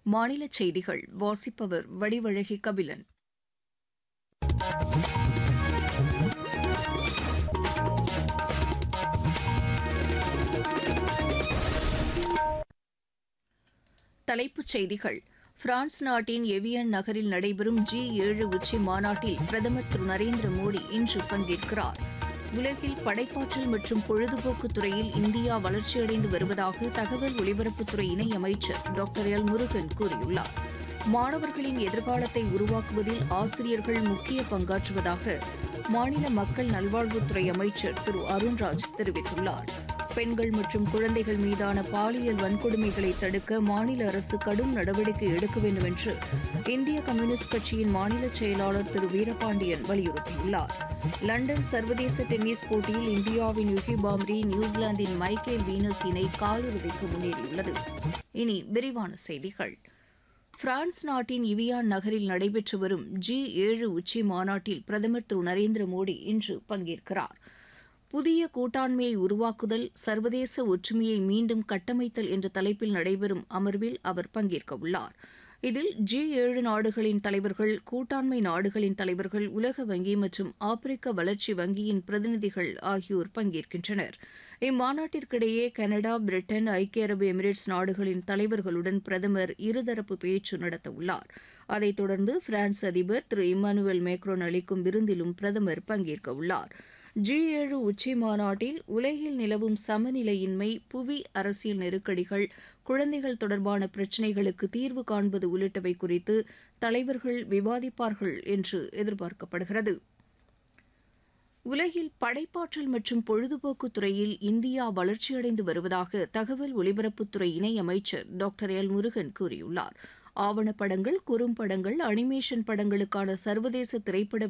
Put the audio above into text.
மாநில செய்திகள் வாசிப்பவர் வடிவழகி கபிலன் தலைப்புச் செய்திகள் பிரான்ஸ் நாட்டின் எவியன் நகரில் நடைபெறும் ஜி ஏழு உச்சி மாநாட்டில் பிரதமர் திரு நரேந்திர மோடி இன்று பங்கேற்கிறார் உலகில் படைப்பாற்றல் மற்றும் பொழுதுபோக்கு துறையில் இந்தியா வளர்ச்சியடைந்து வருவதாக தகவல் ஒலிபரப்புத்துறை இணையமைச்சர் டாக்டர் எல் முருகன் கூறியுள்ளார் மாணவர்களின் எதிர்காலத்தை உருவாக்குவதில் ஆசிரியர்கள் முக்கிய பங்காற்றுவதாக மாநில மக்கள் நல்வாழ்வுத்துறை அமைச்சர் திரு அருண்ராஜ் தெரிவித்துள்ளார் பெண்கள் மற்றும் குழந்தைகள் மீதான பாலியல் வன்கொடுமைகளை தடுக்க மாநில அரசு கடும் நடவடிக்கை எடுக்க வேண்டும் என்று இந்திய கம்யூனிஸ்ட் கட்சியின் மாநில செயலாளர் திரு வீரபாண்டியன் வலியுறுத்தியுள்ளார் லண்டன் சர்வதேச டென்னிஸ் போட்டியில் இந்தியாவின் யுகி பாம்ரி நியூசிலாந்தின் மைக்கேல் வீனஸ் இணை காலிறுதிக்கு முன்னேறியுள்ளது இனி விரிவான செய்திகள் பிரான்ஸ் நாட்டின் இவியான் நகரில் நடைபெற்று வரும் ஜி ஏழு உச்சி மாநாட்டில் பிரதமர் திரு நரேந்திர மோடி இன்று பங்கேற்கிறார் புதிய கூட்டாண்மையை உருவாக்குதல் சர்வதேச ஒற்றுமையை மீண்டும் கட்டமைத்தல் என்ற தலைப்பில் நடைபெறும் அமர்வில் அவர் பங்கேற்க உள்ளார் இதில் ஜி ஏழு நாடுகளின் தலைவர்கள் கூட்டாண்மை நாடுகளின் தலைவர்கள் உலக வங்கி மற்றும் ஆப்பிரிக்க வளர்ச்சி வங்கியின் பிரதிநிதிகள் ஆகியோர் பங்கேற்கின்றனர் இம்மாநாட்டிற்கிடையே கனடா பிரிட்டன் ஐக்கிய அரபு எமிரேட்ஸ் நாடுகளின் தலைவர்களுடன் பிரதமர் இருதரப்பு பேச்சு நடத்தவுள்ளார் அதைத் தொடர்ந்து பிரான்ஸ் அதிபர் திரு இம்மானுவேல் மேக்ரோன் அளிக்கும் விருந்திலும் பிரதமர் பங்கேற்க உள்ளார் ஜி ஏழு உச்சி மாநாட்டில் உலகில் நிலவும் சமநிலையின்மை புவி அரசியல் நெருக்கடிகள் குழந்தைகள் தொடர்பான பிரச்சினைகளுக்கு தீர்வு காண்பது உள்ளிட்டவை குறித்து தலைவர்கள் விவாதிப்பார்கள் என்று எதிர்பார்க்கப்படுகிறது உலகில் படைப்பாற்றல் மற்றும் பொழுதுபோக்கு துறையில் இந்தியா வளர்ச்சியடைந்து வருவதாக தகவல் ஒலிபரப்புத்துறை இணையமைச்சர் டாக்டர் எல் முருகன் கூறியுள்ளார் ஆவணப்படங்கள் குறும்படங்கள் அனிமேஷன் படங்களுக்கான சர்வதேச திரைப்பட